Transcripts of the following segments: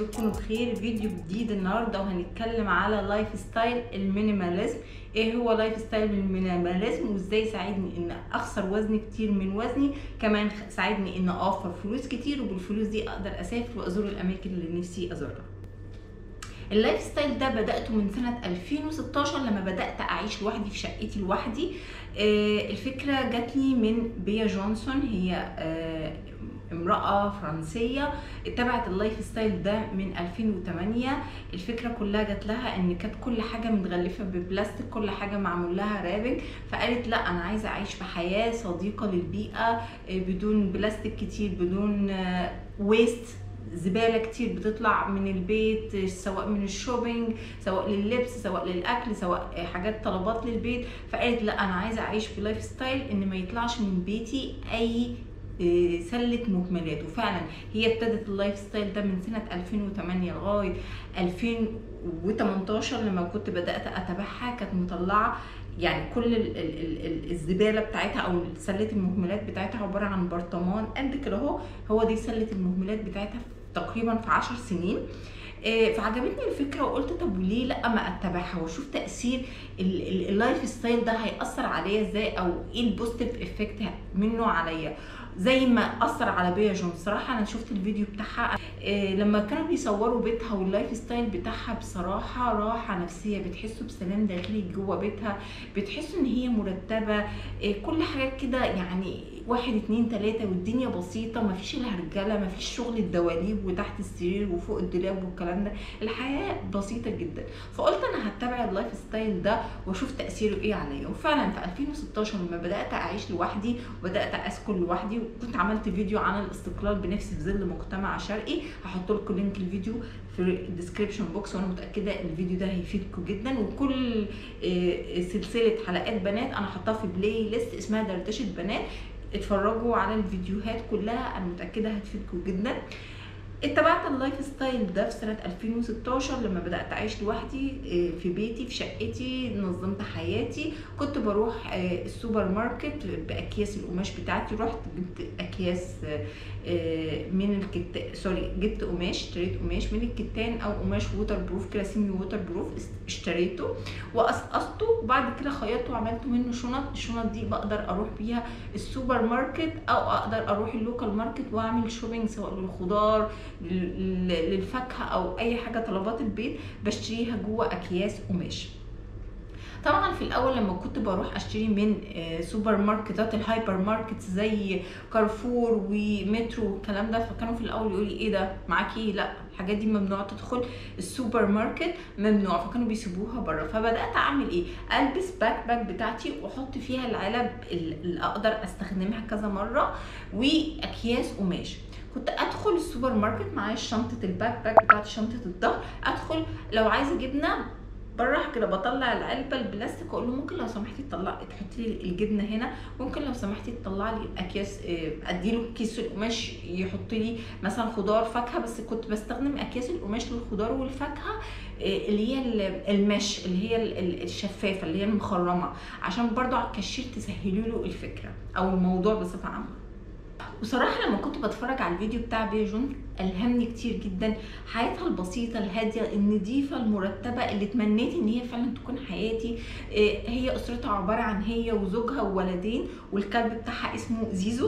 رب تكونوا بخير فيديو جديد النهارده وهنتكلم على لايف ستايل المينيماليزم ايه هو لايف ستايل المينيماليزم وازاي ساعدني ان اخسر وزن كتير من وزني كمان ساعدني ان اوفر فلوس كتير وبالفلوس دي اقدر اسافر وازور الاماكن اللي نفسي ازورها اللايف ستايل ده بدأته من سنة 2016 لما بدأت أعيش لوحدي في شقتي لوحدي آه الفكرة جات لي من بيا جونسون هي آه امرأة فرنسية اتبعت اللايف ستايل ده من 2008 الفكرة كلها جات لها ان كانت كل حاجة متغلفة ببلاستيك كل حاجة معمول لها رابنج فقالت لا انا عايزة اعيش في حياة صديقة للبيئة بدون بلاستيك كتير بدون ويست زباله كتير بتطلع من البيت سواء من الشوبينج سواء لللبس سواء للاكل سواء حاجات طلبات للبيت فقالت لا انا عايزه اعيش في لايف ستايل ان ما يطلعش من بيتي اي سله مهملات وفعلا هي ابتدت اللايف ستايل ده من سنه 2008 لغايه 2018 لما كنت بدات اتابعها كانت مطلعه يعني كل ال ال ال الزباله بتاعتها او سله المهملات بتاعتها عباره عن برطمان قد كده اهو هو دي سله المهملات بتاعتها تقريبا في 10 سنين فعجبتني الفكره وقلت طب وليه لا ما اتبعها واشوف تاثير اللايف ستايل ده هياثر عليا ازاي او ايه البوزيتيف افكت منه عليا زي ما اثر على بيا جون صراحه انا شفت الفيديو بتاعها إيه لما كانوا بيصوروا بيتها واللايف ستايل بتاعها بصراحه راحه نفسيه بتحسوا بسلام داخلي جوه بيتها بتحسوا ان هي مرتبه إيه كل حاجات كده يعني واحد اتنين تلاته والدنيا بسيطه مفيش الهرجله مفيش شغل الدواليب وتحت السرير وفوق الدولاب والكلام ده الحياه بسيطه جدا فقلت انا هتبع اللايف ستايل ده واشوف تاثيره ايه عليا وفعلا في 2016 لما بدات اعيش لوحدي وبدات اسكن لوحدي وكنت عملت فيديو عن الاستقلال بنفسي في ظل مجتمع شرقي هحط لكم لينك الفيديو في الديسكريبشن بوكس وانا متاكده الفيديو ده هيفيدكم جدا وكل سلسله حلقات بنات انا حطاها في بلاي ليست اسمها دردشه بنات اتفرجوا على الفيديوهات كلها انا متاكده هتفيدكم جدا اتبعت اللايف ستايل ده في سنه 2016 لما بدات اعيش لوحدي في بيتي في شقتي نظمت حياتي كنت بروح السوبر ماركت باكياس القماش بتاعتي رحت جبت اكياس من الكت سوري جبت قماش اشتريت قماش من الكتان او قماش ووتر بروف كده سيمي ووتر بروف اشتريته وقصقصته وبعد كده خيطته وعملت منه شنط الشنط دي بقدر اروح بيها السوبر ماركت او اقدر اروح اللوكال ماركت واعمل شوبينج سواء للخضار للفاكهه او اي حاجه طلبات البيت بشتريها جوه اكياس قماش طبعا في الاول لما كنت بروح اشتري من سوبر ماركتات الهايبر ماركت زي كارفور ومترو والكلام ده فكانوا في الاول يقولوا لي ايه ده معاكي لا الحاجات دي ممنوع تدخل السوبر ماركت ممنوع فكانوا بيسيبوها بره فبدات اعمل ايه البس باك باك بتاعتي واحط فيها العلب اللي اقدر استخدمها كذا مره واكياس قماش كنت ادخل السوبر ماركت معايا شنطه الباك باك بتاعتي شنطه الظهر ادخل لو عايزه جبنه بروح كده بطلع العلبه البلاستيك واقول له ممكن لو سمحتي تطلع تحطي لي الجبنه هنا ممكن لو سمحتي تطلع لي الاكياس ادي له كيس القماش يحط لي مثلا خضار فاكهه بس كنت بستخدم اكياس القماش للخضار والفاكهه اللي هي المش اللي هي الشفافه اللي هي المخرمه عشان برضو على الكاشير تسهلي له الفكره او الموضوع بصفه عامه وصراحه لما كنت بتفرج على الفيديو بتاع بيا جون الهمني كتير جدا حياتها البسيطه الهاديه النظيفه المرتبه اللي تمنيت ان هي فعلا تكون حياتي هي اسرتها عباره عن هي وزوجها وولدين والكلب بتاعها اسمه زيزو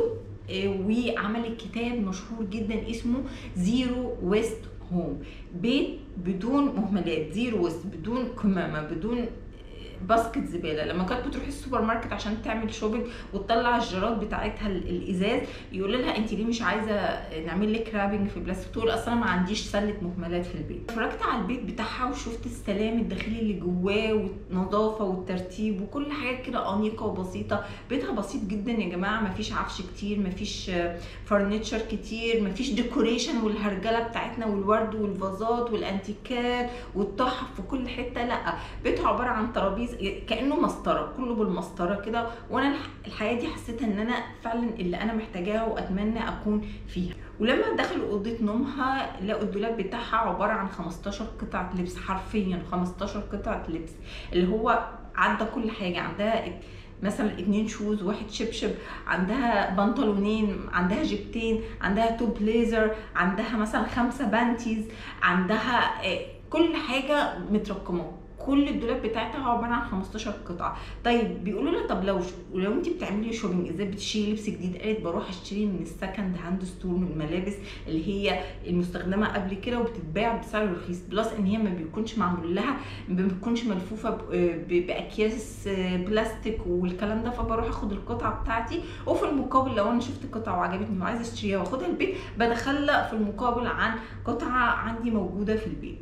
وعملت كتاب مشهور جدا اسمه زيرو ويست هوم بيت بدون مهملات زيرو ويست بدون كمامه بدون باسكت زباله لما كانت بتروح السوبر ماركت عشان تعمل شوبينج وتطلع الجرات بتاعتها الازاز يقول لها انت ليه مش عايزه نعمل لك رابنج في بلاستيك تقول اصل انا ما عنديش سله مهملات في البيت اتفرجت على البيت بتاعها وشفت السلام الداخلي اللي جواه والنظافه والترتيب وكل حاجات كده انيقه وبسيطه بيتها بسيط جدا يا جماعه ما فيش عفش كتير ما فيش فرنتشر كتير ما فيش ديكوريشن والهرجله بتاعتنا والورد والفازات والانتيكات والتحف في كل حته لا بيتها عباره عن ترابيزه كانه مسطره كله بالمسطره كده وانا الحياه دي حسيت ان انا فعلا اللي انا محتاجاها واتمنى اكون فيها ولما دخلوا اوضه نومها لقوا الدولاب بتاعها عباره عن 15 قطعه لبس حرفيا 15 قطعه لبس اللي هو عدى كل حاجه عندها مثلا اتنين شوز واحد شبشب عندها بنطلونين عندها جيبتين عندها تو بليزر عندها مثلا خمسه بانتيز عندها آه، كل حاجه مترقمه كل الدولاب بتاعتها عباره عن 15 قطعه طيب بيقولوا لها طب لو لو انت بتعملي شوبينج ازاي بتشتري لبس جديد قالت بروح اشتري من السكند هاند ستور من الملابس اللي هي المستخدمه قبل كده وبتتباع بسعر رخيص بلس ان هي ما بيكونش معمول لها ما بتكونش ملفوفه ب- ب- باكياس بلاستيك والكلام ده فبروح اخد القطعه بتاعتي وفي المقابل لو انا شفت قطعه وعجبتني وعايزه اشتريها واخدها البيت بدخلها في المقابل عن قطعه عندي موجوده في البيت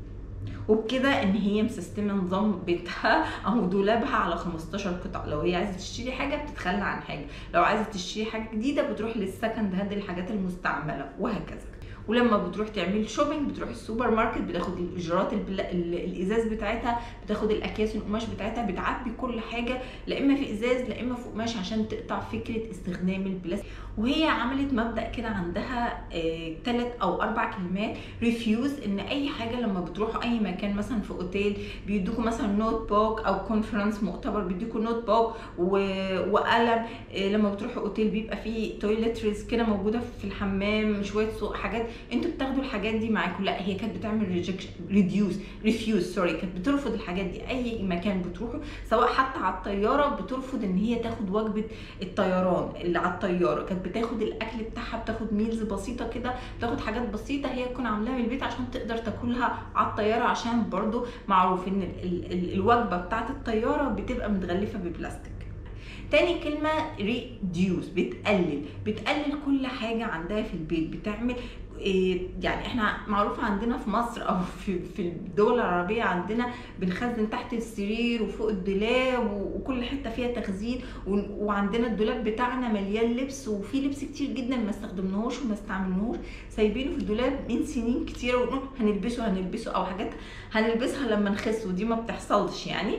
وبكده ان هي مسستمه نظام بيتها او دولابها على 15 قطعه لو هي عايزه تشتري حاجه بتتخلى عن حاجه لو عايزه تشتري حاجه جديده بتروح للسكند هاند الحاجات المستعمله وهكذا ولما بتروح تعمل شوبينج بتروح السوبر ماركت بتاخد الاجرات البل... ال- الازاز بتاعتها بتاخد الاكياس القماش بتاعتها بتعبي كل حاجه لا اما في ازاز لا اما في قماش عشان تقطع فكره استخدام البلاستيك وهي عملت مبدا كده عندها ثلاث او اربع كلمات ريفيوز ان اي حاجه لما بتروحوا اي مكان مثلا في اوتيل بيدوكوا مثلا نوت بوك او كونفرنس مؤتمر بيدوكوا نوت بوك و... وقلم إيه، لما بتروحوا اوتيل بيبقى فيه تويلتريز كده موجوده في الحمام شويه سوق حاجات انتوا بتاخدوا الحاجات دي معاكم لا هي كانت بتعمل ريجكشن ريديوس ريفيوز سوري كانت بترفض الحاجات دي اي مكان بتروحوا سواء حتى على الطياره بترفض ان هي تاخد وجبه الطيران اللي على الطياره كانت بتاخد الاكل بتاعها بتاخد ميلز بسيطه كده بتاخد حاجات بسيطه هي تكون عاملاها من البيت عشان تقدر تاكلها على الطياره عشان برضو معروف ان ال- ال- ال- الوجبه بتاعت الطياره بتبقى متغلفه ببلاستيك تاني كلمة ريديوس بتقلل بتقلل كل حاجة عندها في البيت بتعمل إيه، يعني احنا معروف عندنا في مصر او في في الدول العربيه عندنا بنخزن تحت السرير وفوق الدولاب و- وكل حته فيها تخزين و- وعندنا الدولاب بتاعنا مليان لبس وفي لبس كتير جدا ما استخدمناهوش وما استعملناهوش سايبينه في الدولاب من سنين كتيره ونقول هنلبسه هنلبسه او حاجات هنلبسها لما نخس ودي ما بتحصلش يعني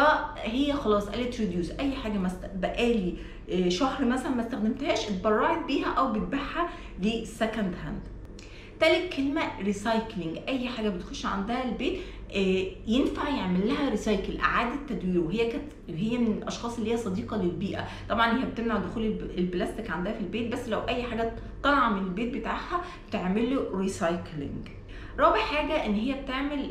فهي خلاص قالت ريديوس اي حاجه ما است- بقالي إيه، شهر مثلا ما استخدمتهاش اتبرعت بيها او بتبيعها لسكند هاند تالت كلمة ريسايكلينج أي حاجة بتخش عندها البيت آه، ينفع يعمل لها ريسايكل إعادة تدوير وهي كانت هي من الأشخاص اللي هي صديقة للبيئة طبعا هي بتمنع دخول الب- البلاستيك عندها في البيت بس لو أي حاجة طالعة من البيت بتاعها بتعمل له ريسايكلينج رابع حاجة ان هي بتعمل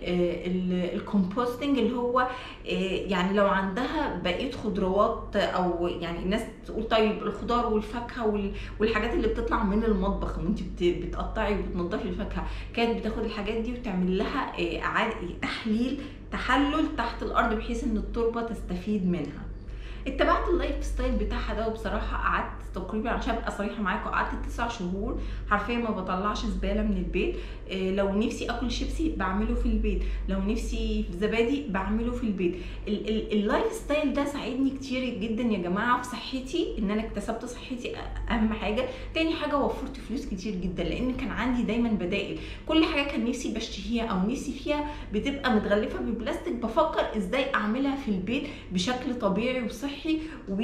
الكومبوستنج اللي هو آه، يعني لو عندها بقية خضروات او يعني الناس تقول طيب الخضار والفاكهة وال- والحاجات اللي بتطلع من المطبخ وانت بت- بتقطعي وبتنضفي الفاكهة كانت بتاخد الحاجات دي وتعمل لها آه، اعادة تحليل تحلل تحت الارض بحيث ان التربة تستفيد منها اتبعت اللايف ستايل بتاعها ده وبصراحه قعدت تقريبا عشان ابقى صريحه معاكم قعدت تسع شهور حرفيا ما بطلعش زباله من البيت إيه، لو نفسي اكل شيبسي بعمله في البيت لو نفسي في زبادي بعمله في البيت ال- ال- اللايف ستايل ده ساعدني كتير جدا يا جماعه في صحتي ان انا اكتسبت صحتي أ- اهم حاجه تاني حاجه وفرت فلوس كتير جدا لان كان عندي دايما بدائل كل حاجه كان نفسي بشتهيها او نفسي فيها بتبقى متغلفه ببلاستيك بفكر ازاي اعملها في البيت بشكل طبيعي وصحي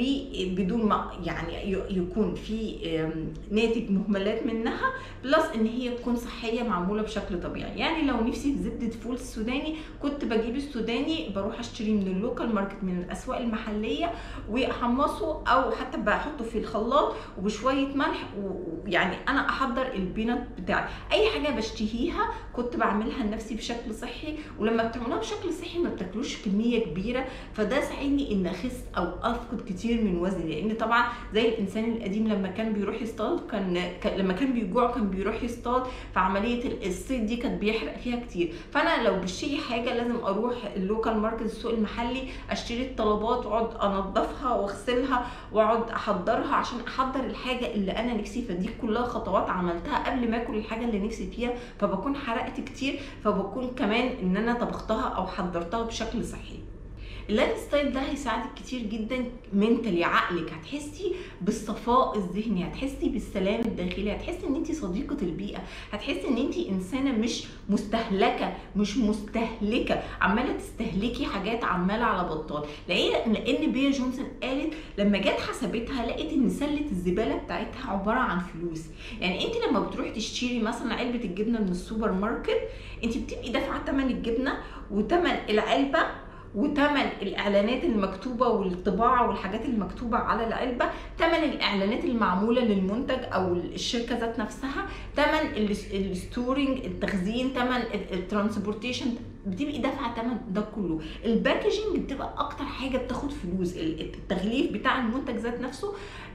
وبدون ما يعني ي- يكون في آم، ناتج مهملات منها بلس ان هي تكون صحيه معموله بشكل طبيعي يعني لو نفسي في زبده فول السوداني كنت بجيب السوداني بروح اشتري من اللوكال ماركت من الاسواق المحليه واحمصه او حتى بحطه في الخلاط وبشويه ملح ويعني انا احضر البينات بتاعي اي حاجه بشتهيها كنت بعملها لنفسي بشكل صحي ولما بتعملوها بشكل صحي ما بتاكلوش كميه كبيره فده ساعدني ان اخس او افقد كتير من وزني لان طبعا زي الانسان القديم لما كان بيروح يصطاد كان كان- لما كان بيجوع كان بيروح يصطاد فعمليه ال- الصيد دي كانت بيحرق فيها كتير فانا لو بشتري حاجه لازم اروح اللوكال ماركت السوق المحلي اشتري الطلبات واقعد انضفها واغسلها واقعد احضرها عشان احضر الحاجه اللي انا نفسي فيها دي كلها خطوات عملتها قبل ما اكل الحاجه اللي نفسي فيها فبكون حرقت كتير فبكون كمان ان انا طبختها او حضرتها بشكل صحي اللايف ستايل ده هيساعدك كتير جدا منتلي عقلك هتحسي بالصفاء الذهني هتحسي بالسلام الداخلي هتحسي ان انت صديقه البيئه هتحسي ان انت انسانه مش مستهلكه مش مستهلكه عماله تستهلكي حاجات عماله على بطال لان لان بيا جونسون قالت لما جت حسبتها لقيت ان سله الزباله بتاعتها عباره عن فلوس يعني انت لما بتروحي تشتري مثلا علبه الجبنه من السوبر ماركت انت بتبقي دافعه ثمن الجبنه وثمن العلبه وتمن الاعلانات المكتوبه والطباعه والحاجات المكتوبه على العلبه تمن الاعلانات المعموله للمنتج او الشركه ذات نفسها تمن الستورنج التخزين تمن الترانسبورتيشن بتبقي دافعه تمن ده كله الباكجينج بتبقى اكتر حاجه بتاخد فلوس التغليف بتاع المنتج ذات نفسه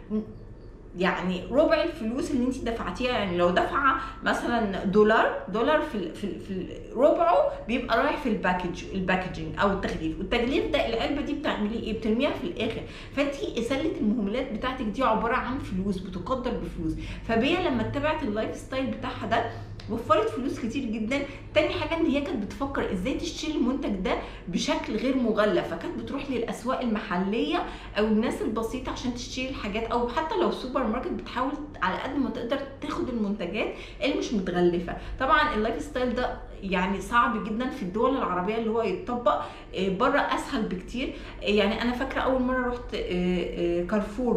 يعني ربع الفلوس اللي انت دفعتيها يعني لو دافعه مثلا دولار دولار في في, في ربعه بيبقى رايح في الباكج الباكجينج او التغليف والتغليف ده العلبه دي بتعملي ايه بترميها في الاخر فانت سله المهملات بتاعتك دي عباره عن فلوس بتقدر بفلوس فبيا لما اتبعت اللايف ستايل بتاعها ده وفرت فلوس كتير جدا تاني حاجه ان هي كانت بتفكر ازاي تشتري المنتج ده بشكل غير مغلف فكانت بتروح للاسواق المحليه او الناس البسيطه عشان تشتري الحاجات او حتى لو سوبر ماركت بتحاول على قد ما تقدر تاخد المنتجات اللي مش متغلفه طبعا اللايف ستايل ده يعني صعب جدا في الدول العربيه اللي هو يتطبق بره اسهل بكتير يعني انا فاكره اول مره رحت كارفور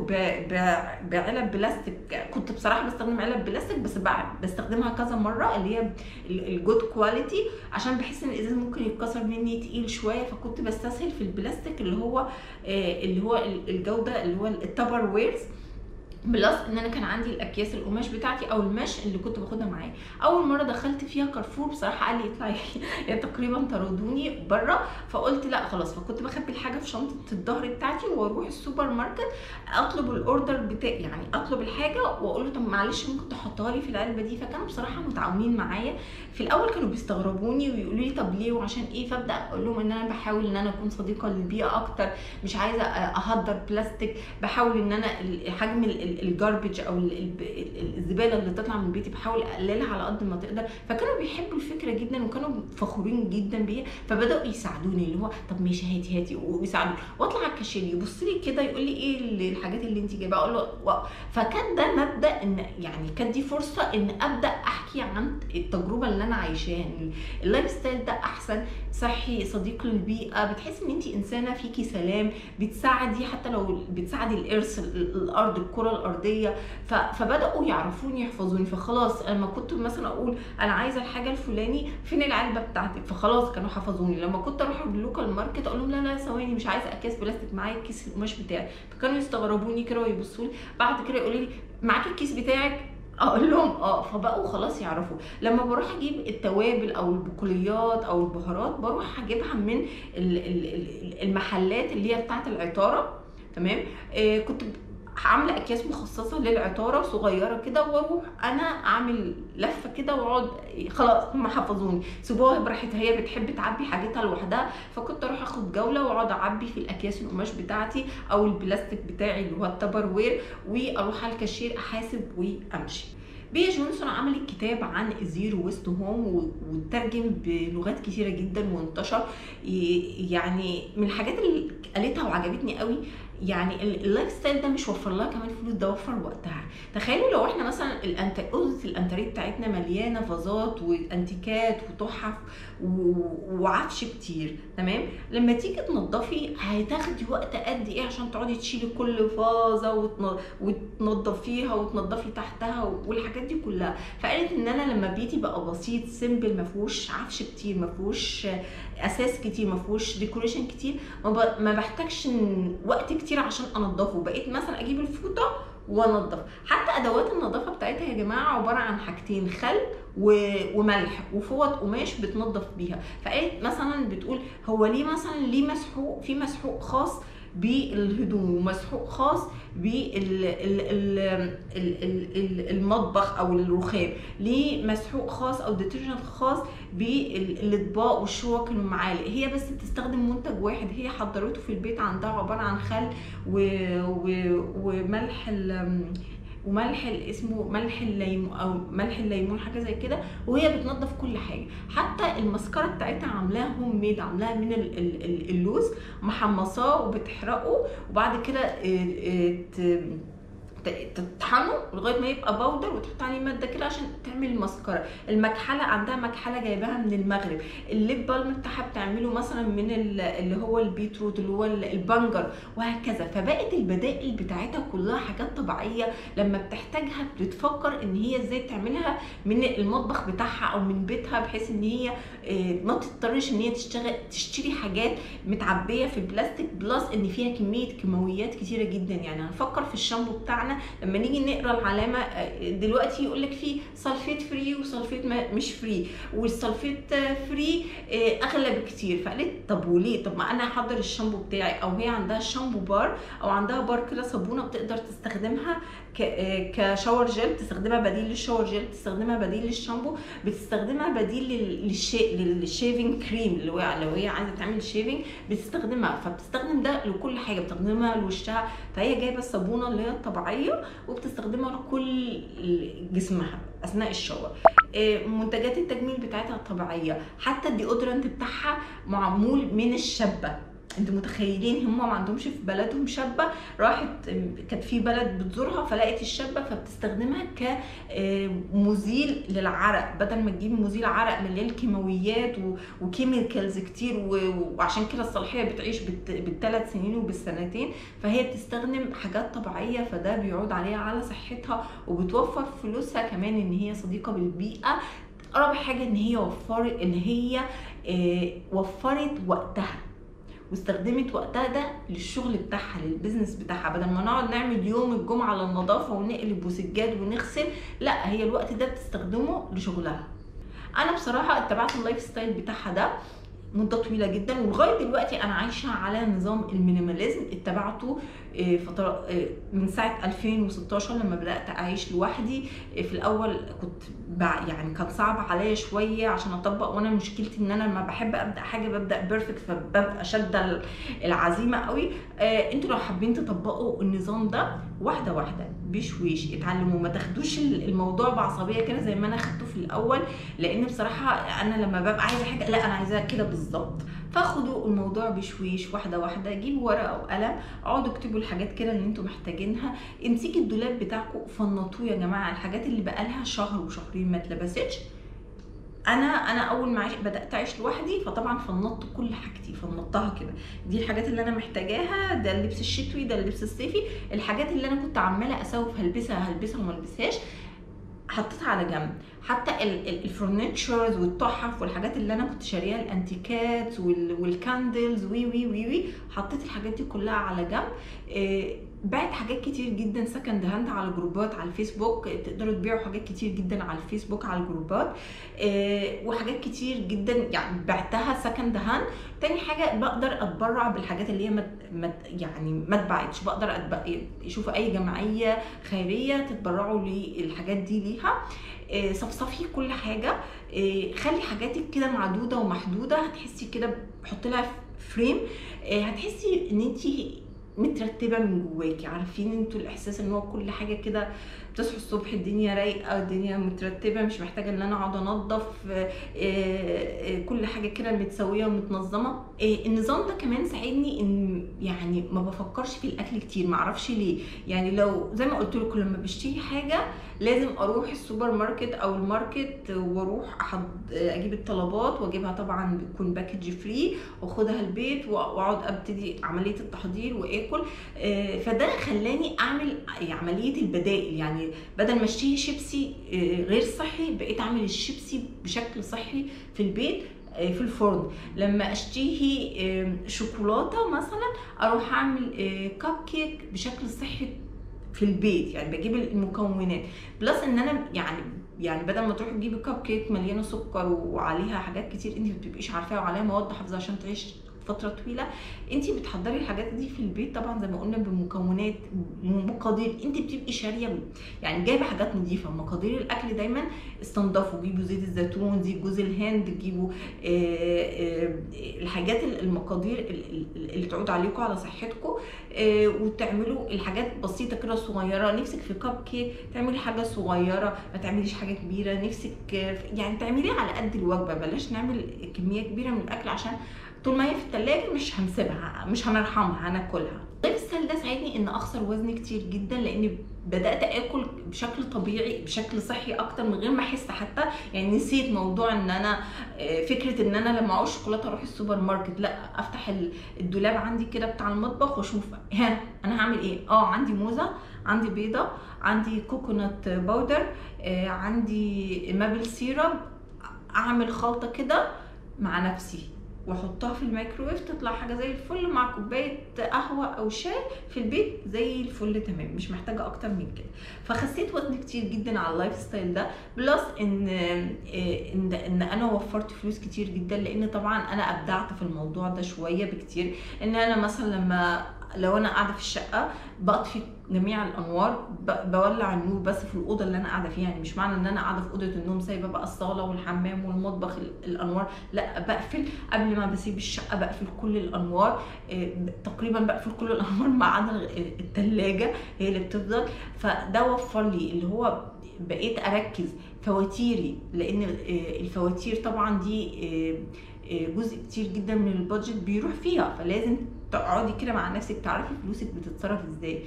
بعلب بلاستيك كنت بصراحه بستخدم علب بلاستيك بس بستخدمها كذا مره اللي هي الجود كواليتي عشان بحس ان الازاز ممكن يتكسر مني تقيل شويه فكنت بستسهل في البلاستيك اللي هو اللي هو الجوده اللي هو التبر ويرز بلس ان انا كان عندي الاكياس القماش بتاعتي او المش اللي كنت باخدها معايا اول مره دخلت فيها كارفور بصراحه قال لي اطلعي يعني تقريبا طردوني بره فقلت لا خلاص فكنت بخبي الحاجه في شنطه الظهر بتاعتي واروح السوبر ماركت اطلب الاوردر بتاعي يعني اطلب الحاجه واقول له طب معلش ممكن تحطها لي في العلبه دي فكانوا بصراحه متعاونين معايا في الاول كانوا بيستغربوني ويقولوا لي طب ليه وعشان ايه فابدا اقول لهم ان انا بحاول ان انا اكون صديقه للبيئه اكتر مش عايزه اهدر بلاستيك بحاول ان انا حجم الجاربج او الزباله اللي تطلع من بيتي بحاول اقللها على قد ما تقدر فكانوا بيحبوا الفكره جدا وكانوا فخورين جدا بيا فبداوا يساعدوني اللي هو طب ماشي هاتي هاتي ويساعدوني واطلع على الكاشير يبص لي كده يقول لي ايه الحاجات اللي انت جايباها اقول له و... فكان ده مبدا ان يعني كانت دي فرصه ان ابدا احكي عن التجربه اللي انا عايشاها يعني اللايف ستايل ده احسن صحي صديق للبيئه بتحس ان انت انسانه فيكي سلام بتساعدي حتى لو بتساعدي الارث الارض الكره الارضيه فبداوا يعرفوني يحفظوني فخلاص لما كنت مثلا اقول انا عايزه الحاجه الفلاني فين العلبه بتاعتك فخلاص كانوا حفظوني لما كنت اروح اللوكال ماركت اقول لهم لا لا ثواني مش عايزه اكياس بلاستيك معايا الكيس القماش بتاعي فكانوا يستغربوني كده ويبصوا لي بعد كده يقولوا لي معاك الكيس بتاعك اقول لهم اه فبقوا خلاص يعرفوا لما بروح اجيب التوابل او البقوليات او البهارات بروح اجيبها من المحلات اللي هي بتاعه العطاره تمام آه كنت عامله اكياس مخصصه للعطاره صغيره كده واروح انا اعمل لفه كده واقعد خلاص هم حفظوني سيبوها براحتها هي بتحب تعبي حاجتها لوحدها فكنت اروح اخد جوله واقعد اعبي في الاكياس القماش بتاعتي او البلاستيك بتاعي اللي هو التبر وير واروح على الكاشير احاسب وامشي بيا جونسون عملت كتاب عن زيرو ويست هوم وترجم بلغات كتيره جدا وانتشر يعني من الحاجات اللي قالتها وعجبتني قوي يعني اللايف ستايل ده مش وفر لها كمان فلوس ده وفر وقتها تخيلوا لو احنا مثلا الأنت... اوضه الانتريه بتاعتنا مليانه فازات وانتيكات وتحف و... وعفش كتير تمام لما تيجي تنضفي هتاخدي وقت قد ايه عشان تقعدي تشيلي كل فازه وتن... وتنضفيها وتنضفي تحتها والحاجات دي كلها فقالت ان انا لما بيتي بقى بسيط سيمبل ما فيهوش عفش كتير ما فيهوش اساس كتير ما فيهوش ديكوريشن كتير ما, ب... ما بحتاجش وقت كتير عشان انضفه بقيت مثلا اجيب الفوطه وانضف حتى ادوات النظافه بتاعتها يا جماعه عباره عن حاجتين خل و... وملح وفوط قماش بتنضف بيها فقالت مثلا بتقول هو ليه مثلا ليه مسحوق في مسحوق خاص بالهدوم ومسحوق خاص بالمطبخ او الرخام ليه مسحوق خاص او ديترجنت خاص بالاطباق والشوك والمعالق هي بس بتستخدم منتج واحد هي حضرته في البيت عندها عباره عن خل و... و... وملح ال... وملح اسمه ملح الليمون او ملح الليمون حاجه زي كده وهي بتنظف كل حاجه حتى المسكره بتاعتها عاملاها هوم ميد عاملاها من اللوز محمصاه وبتحرقه وبعد كده ت- تطحنه لغايه ما يبقى باودر وتحط عليه ماده كده عشان تعمل مسكره المكحله عندها مكحله جايباها من المغرب الليب بالم بتاعها بتعمله مثلا من ال- اللي هو البيتروت اللي هو ال- البنجر وهكذا فبقت البدائل بتاعتها كلها حاجات طبيعيه لما بتحتاجها بتفكر ان هي ازاي تعملها من المطبخ بتاعها او من بيتها بحيث ان هي آه، ما تضطرش ان هي تشتغل تشتري حاجات متعبيه في بلاستيك بلس ان فيها كميه كيماويات كتيره جدا يعني هنفكر في الشامبو بتاعنا لما نيجي نقرا العلامه آه، دلوقتي يقول لك فيه سلفيت فري وسلفيت ما- مش فري والسلفيت آه، فري آه، اغلى بكتير فقالت طب وليه طب ما انا هحضر الشامبو بتاعي او هي عندها شامبو بار او عندها بار كده صابونه بتقدر تستخدمها ك- آه، كشاور جل تستخدمها بديل للشاور جل تستخدمها بديل للشامبو بتستخدمها بديل لل- للشي... للشيفنج كريم اللي هو لو هي عايزه تعمل شيفنج بتستخدمها فبتستخدم ده لكل حاجه بتستخدمها لوشها فهي جايبه الصابونه اللي هي الطبيعيه وبتستخدمها لكل جسمها اثناء الشاور آه، منتجات التجميل بتاعتها طبيعيه حتى الديودرنت بتاعها معمول من الشبه انتوا متخيلين هم ما عندهمش في بلدهم شابه راحت كانت في بلد بتزورها فلقت الشابه فبتستخدمها كمزيل للعرق بدل ما تجيب مزيل عرق مليان كيماويات و- وكيميكالز كتير و- وعشان كده الصلاحيه بتعيش بالت- بالثلاث سنين وبالسنتين فهي بتستخدم حاجات طبيعيه فده بيعود عليها على صحتها وبتوفر فلوسها كمان ان هي صديقه بالبيئه رابع حاجه ان هي وفرت ان هي آه، وفرت وقتها واستخدمت وقتها ده للشغل بتاعها للبيزنس بتاعها بدل ما نقعد نعمل يوم الجمعه للنظافه ونقلب وسجاد ونغسل لا هي الوقت ده بتستخدمه لشغلها انا بصراحه اتبعت اللايف ستايل بتاعها ده مده طويله جدا ولغايه دلوقتي انا عايشه على نظام المينيماليزم اتبعته آه، فتره آه، من ساعه 2016 لما بدات اعيش لوحدي آه، في الاول كنت بع- يعني كان صعب عليا شويه عشان اطبق وانا مشكلتي ان انا لما بحب ابدا حاجه ببدا بيرفكت فببقى شاده العزيمه قوي آه، انتوا لو حابين تطبقوا النظام ده واحده واحده بشويش اتعلموا ما تاخدوش الموضوع بعصبيه كده زي ما انا خدته في الاول لان بصراحه انا لما ببقى عايزه حاجه لا انا عايزاها كده بالظبط فخدوا الموضوع بشويش واحده واحده جيبوا ورقه وقلم اقعدوا اكتبوا الحاجات كده اللي انتوا محتاجينها امسكي الدولاب بتاعكم فنطوه يا جماعه الحاجات اللي بقالها شهر وشهرين ما اتلبستش انا انا اول ما عيش بدات اعيش لوحدي فطبعا فنطت كل حاجتي فنطتها كده دي الحاجات اللي انا محتاجاها ده اللبس الشتوي ده اللبس الصيفي الحاجات اللي انا كنت عماله اسوف هلبسها هلبسها وما البسهاش حطيتها على جنب حتى ال- ال- الفرنتشرز والتحف والحاجات اللي انا كنت شاريها الانتيكات وال- والكاندلز وي وي وي وي حطيت الحاجات دي كلها على جنب إيه، بعت حاجات كتير جدا سكند هاند على جروبات على الفيسبوك تقدروا تبيعوا حاجات كتير جدا على الفيسبوك على الجروبات إيه، وحاجات كتير جدا يعني بعتها سكند هاند تاني حاجه بقدر اتبرع بالحاجات اللي هي مت مت يعني ما اتباعتش بقدر أتبق... يشوفوا اي جمعيه خيريه تتبرعوا للحاجات دي ليها إيه، صفصفي كل حاجه إيه، خلي حاجاتك كده معدوده ومحدوده هتحسي كده حط لها فريم إيه، هتحسي ان انت مترتبه من جواكي عارفين انتوا الاحساس ان هو كل حاجه كده بتصحوا الصبح الدنيا رايقه الدنيا مترتبه مش محتاجه ان انا اقعد انضف آه، آه، كل حاجه كده متسويه ومتنظمه آه، النظام ده كمان ساعدني ان يعني ما بفكرش في الاكل كتير ما اعرفش ليه يعني لو زي ما قلت لكم لما بشتري حاجه لازم اروح السوبر ماركت او الماركت واروح أحض... اجيب الطلبات واجيبها طبعا بتكون باكج فري واخدها البيت واقعد ابتدي عمليه التحضير واكل آه، فده خلاني اعمل عمليه البدائل يعني بدل ما اشتري شيبسي آه، غير صحي بقيت اعمل الشيبسي بشكل صحي في البيت آه، في الفرن لما اشتهي آه، شوكولاته مثلا اروح اعمل آه، كب كيك بشكل صحي في البيت يعني بجيب المكونات بلس ان انا يعني يعني بدل ما تروحي تجيبي كب كيك مليانه سكر وعليها حاجات كتير انت ما بتبقيش عارفاها وعليها مواد حافظه عشان تعيش فتره طويله انت بتحضري الحاجات دي في البيت طبعا زي ما قلنا بمكونات مقادير انت بتبقي شاريه يعني جايبه حاجات نظيفه مقادير الاكل دايما استنضفوا جيبوا زيت الزيتون زيت جوز الهند جيبوا آه، آه، الحاجات المقادير ال- ال- اللي تعود عليكم على صحتكم آه، وتعملوا الحاجات بسيطه كده صغيره نفسك في كب كيك تعملي حاجه صغيره ما تعمليش حاجه كبيره نفسك آه، يعني تعمليها على قد الوجبه بلاش نعمل كميه كبيره من الاكل عشان طول ما هي في التلاجة مش هنسيبها مش هنرحمها هناكلها اللايف ستايل ده ساعدني ان اخسر وزن كتير جدا لان بدات اكل بشكل طبيعي بشكل صحي اكتر من غير ما احس حتى يعني نسيت موضوع ان انا آه، فكره ان انا لما اعوز شوكولاته اروح السوبر ماركت لا افتح ال- الدولاب عندي كده بتاع المطبخ واشوف ها انا هعمل ايه اه عندي موزه عندي بيضه عندي كوكونات باودر آه، عندي مابل سيرب اعمل خلطه كده مع نفسي واحطها في الميكروويف تطلع حاجه زي الفل مع كوبايه قهوه او شاي في البيت زي الفل تمام مش محتاجه اكتر من كده فخسيت وزن كتير جدا على اللايف ستايل ده بلس ان آه، ان ان انا وفرت فلوس كتير جدا لان طبعا انا ابدعت في الموضوع ده شويه بكتير ان انا مثلا لما لو انا قاعده في الشقه بطفي جميع الانوار ب- بولع النور بس في الاوضه اللي انا قاعده فيها يعني مش معنى ان انا قاعده في اوضه النوم سايبه بقى الصاله والحمام والمطبخ ال- الانوار لا بقفل قبل ما بسيب الشقه بقفل كل الانوار آه، تقريبا بقفل كل الانوار ما عدا الثلاجه هي اللي بتفضل فده وفر لي اللي هو بقيت اركز فواتيري لان آه، الفواتير طبعا دي آه، آه، جزء كتير جدا من البادجت بيروح فيها فلازم تقعدي كده مع نفسك تعرفي فلوسك بتتصرف ازاي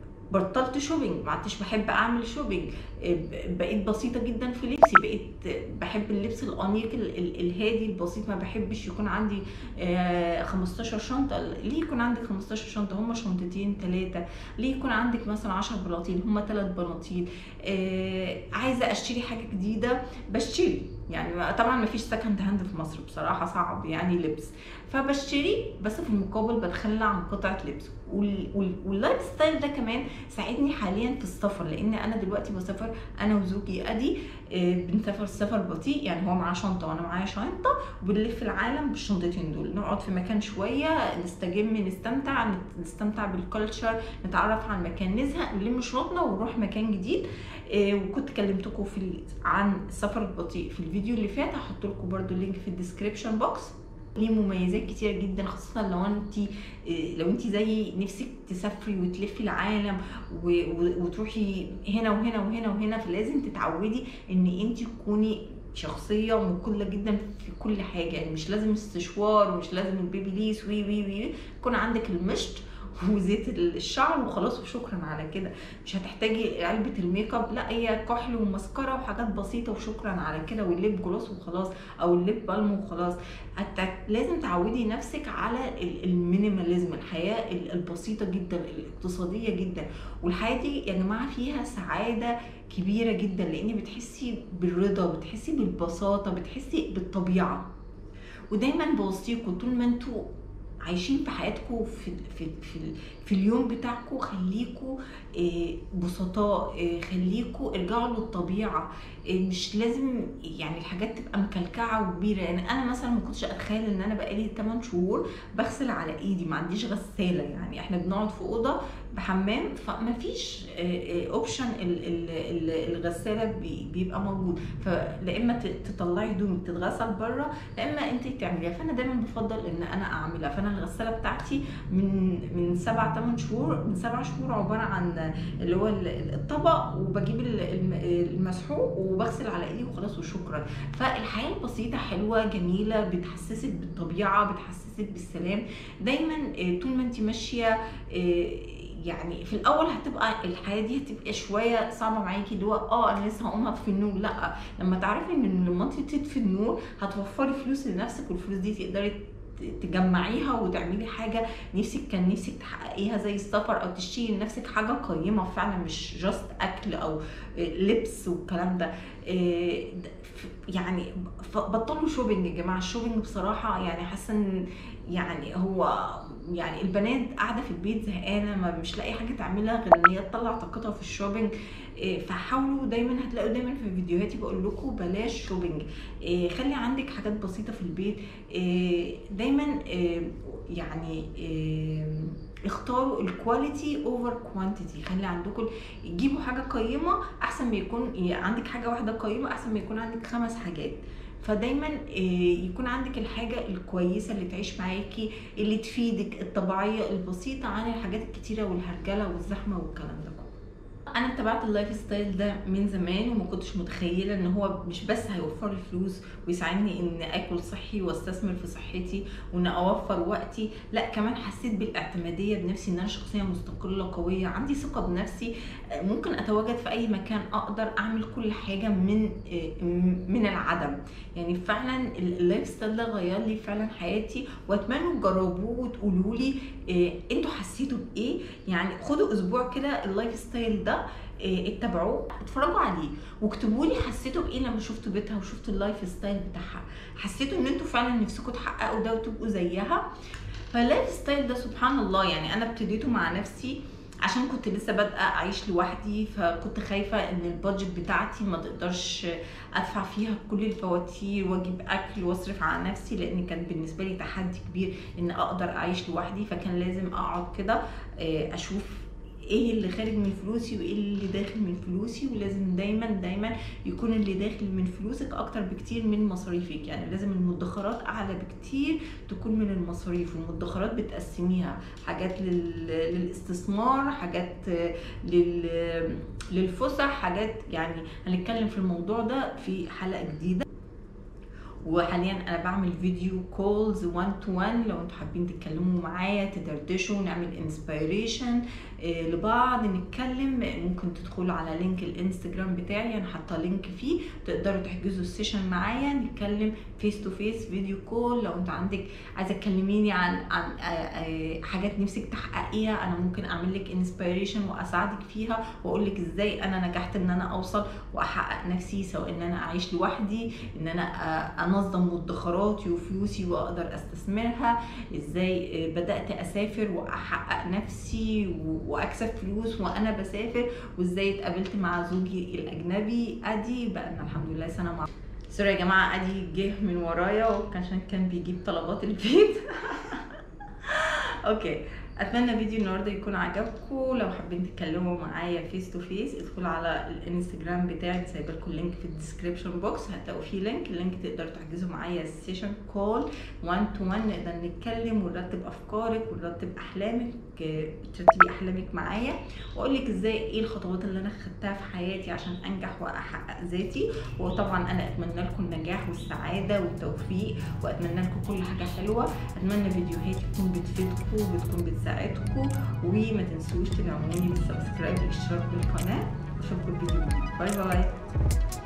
بطلت شوبينج ما عدتش بحب اعمل شوبينج آه، ب- بقيت بسيطه جدا في لبسي بقيت بحب اللبس الانيق ال- ال- الهادي البسيط ما بحبش يكون عندي آه، 15 شنطه ليه يكون عندك 15 شنطه هم شنطتين ثلاثه ليه يكون عندك مثلا 10 بلاطين هم ثلاث بلاطين آه، عايزه اشتري حاجه جديده بشتري يعني ما- طبعا ما فيش سكند هاند في مصر بصراحه صعب يعني لبس فبشتري بس في المقابل بتخلى عن قطعه لبس وال- وال- واللايف ستايل ده كمان ساعدني حاليا في السفر لان انا دلوقتي بسافر انا وزوجي ادي آه، بنسافر سفر بطيء يعني هو معاه شنطه وانا معايا شنطه وبنلف العالم بالشنطتين دول نقعد في مكان شويه نستجم نستمتع نت- نستمتع بالكالتشر نتعرف على المكان نزهق نلم شنطنا ونروح مكان جديد آه، وكنت كلمتكم في ال- عن السفر البطيء في الفيديو اللي فات هحط لكم برده اللينك في الديسكريبشن بوكس ليه مميزات كتير جدا خاصة لو انت لو انت زي نفسك تسافري وتلفي العالم و- و- وتروحي هنا وهنا وهنا وهنا فلازم تتعودي ان انت تكوني شخصية مقلة جدا في كل حاجة يعني مش لازم استشوار ومش لازم البيبي ليس وي وي وي يكون عندك المشط وزيت الشعر وخلاص وشكرا على كده مش هتحتاجي علبة الميك اب لا هي كحل ومسكرة وحاجات بسيطة وشكرا على كده والليب جلوس وخلاص او الليب بالم وخلاص هت- لازم تعودي نفسك على ال- المينيماليزم الحياة ال- البسيطة جدا الاقتصادية جدا والحياة دي يا جماعة فيها سعادة كبيرة جدا لان بتحسي بالرضا بتحسي بالبساطة بتحسي بالطبيعة ودايما بوصيكم طول ما انتوا عايشين في حياتكم في في في, في اليوم بتاعكم خليكم آه، بسطاء آه، خليكم ارجعوا للطبيعه آه، مش لازم يعني الحاجات تبقى مكلكعه وكبيره يعني انا مثلا ما كنتش اتخيل ان انا بقالي 8 شهور بغسل على ايدي ما عنديش غساله يعني احنا بنقعد في اوضه بحمام فما فيش اوبشن الغساله بي- بيبقى موجود فلا اما ت- تطلعي هدومك تتغسل بره لا اما انت تعمليها فانا دايما بفضل ان انا اعملها فانا الغساله بتاعتي من من سبع ثمان شهور من سبع شهور عباره عن اللي هو ال- الطبق وبجيب ال- الم- المسحوق وبغسل على ايدي وخلاص وشكرا فالحياه البسيطه حلوه جميله بتحسسك بالطبيعه بتحسسك بالسلام دايما آه، طول ما انت ماشيه آه، يعني في الاول هتبقى الحياه دي هتبقى شويه صعبه معاكي اللي هو اه انا لسه هقوم اطفي النور لا لما تعرفي ان لما انت تطفي النور هتوفري فلوس لنفسك والفلوس دي تقدري ت- تجمعيها وتعملي حاجه نفسك كان نفسك تحققيها زي السفر او تشتري لنفسك حاجه قيمه فعلا مش جاست اكل او آه، لبس والكلام ده آه، د- ف- يعني ف- بطلوا شوبينج يا جماعه الشوبينج بصراحه يعني حاسه ان يعني هو يعني البنات قاعده في البيت زهقانه ما مش لاقي حاجه تعملها غير ان هي تطلع طاقتها في الشوبينج إيه، فحاولوا دايما هتلاقوا دايما في فيديوهاتي بقول لكم بلاش شوبينج إيه، خلي عندك حاجات بسيطه في البيت إيه، دايما إيه، يعني إيه، اختاروا الكواليتي اوفر كوانتيتي خلي عندكم جيبوا حاجه قيمه احسن ما يكون ي- عندك حاجه واحده قيمه احسن ما يكون عندك خمس حاجات فدايما إيه، يكون عندك الحاجه الكويسه اللي تعيش معاكي اللي تفيدك الطبيعيه البسيطه عن الحاجات الكتيره والهرجله والزحمه والكلام ده كله انا اتبعت اللايف ستايل ده من زمان وما كنتش متخيله ان هو مش بس هيوفر لي فلوس ويساعدني ان اكل صحي واستثمر في صحتي وان اوفر وقتي لا كمان حسيت بالاعتماديه بنفسي ان انا شخصيه مستقله قويه عندي ثقه بنفسي ممكن اتواجد في اي مكان اقدر اعمل كل حاجه من من العدم يعني فعلا اللايف ستايل ده غير لي فعلا حياتي واتمنى تجربوه وتقولوا لي انتوا حسيتوا بايه يعني خدوا اسبوع كده اللايف ستايل ده اتبعوه اتفرجوا عليه واكتبوا لي حسيتوا بايه لما شفتوا بيتها وشفتوا اللايف ستايل بتاعها حسيتوا ان انتوا فعلا نفسكم تحققوا ده وتبقوا زيها فاللايف ستايل ده سبحان الله يعني انا ابتديته مع نفسي عشان كنت لسه بادئه اعيش لوحدي فكنت خايفه ان البادجت بتاعتي ما تقدرش ادفع فيها كل الفواتير واجيب اكل واصرف على نفسي لان كان بالنسبه لي تحدي كبير ان اقدر اعيش لوحدي فكان لازم اقعد كده اشوف ايه اللي خارج من فلوسي وايه اللي داخل من فلوسي ولازم دايما دايما يكون اللي داخل من فلوسك اكتر بكتير من مصاريفك يعني لازم المدخرات اعلى بكتير تكون من المصاريف والمدخرات بتقسميها حاجات لل... للاستثمار حاجات لل... للفسح حاجات يعني هنتكلم في الموضوع ده في حلقه جديده وحاليا انا بعمل فيديو كولز 1 تو 1 لو انتوا حابين تتكلموا معايا تدردشوا نعمل انسبيريشن لبعض نتكلم ممكن تدخلوا على لينك الانستجرام بتاعي انا حاطه لينك فيه تقدروا تحجزوا السيشن معايا نتكلم فيس تو فيس فيديو كول لو انت عندك عايزه تكلميني عن عن حاجات نفسك تحققيها انا ممكن اعمل لك انسبيريشن واساعدك فيها واقول لك ازاي انا نجحت ان انا اوصل واحقق نفسي سواء ان انا اعيش لوحدي ان انا انظم مدخراتي وفلوسي واقدر استثمرها ازاي بدات اسافر واحقق نفسي واكسب فلوس وانا بسافر وازاي اتقابلت مع زوجي الاجنبي ادي بقى الحمد لله سنه مع سوري يا جماعه ادي جه من ورايا عشان كان بيجيب طلبات البيت اوكي اتمنى فيديو النهارده يكون عجبكم لو حابين تتكلموا معايا فيس تو فيس ادخلوا على الانستجرام بتاعي سايبه لكم اللينك في الديسكربشن بوكس هتلاقوا فيه لينك اللينك تقدروا تحجزوا معايا السيشن كول 1 تو 1 نقدر نتكلم ونرتب افكارك ونرتب احلامك ترتبي احلامك معايا واقول لك ازاي ايه الخطوات اللي انا خدتها في حياتي عشان انجح واحقق ذاتي وطبعا انا اتمنى لكم النجاح والسعاده والتوفيق واتمنى لكم كل حاجه حلوه اتمنى فيديوهاتي تكون بتفيدكم وبتكون بتساعدكم وما تنسوش تدعموني بالسبسكرايب والاشتراك بالقناه اشوفكم الفيديو باي باي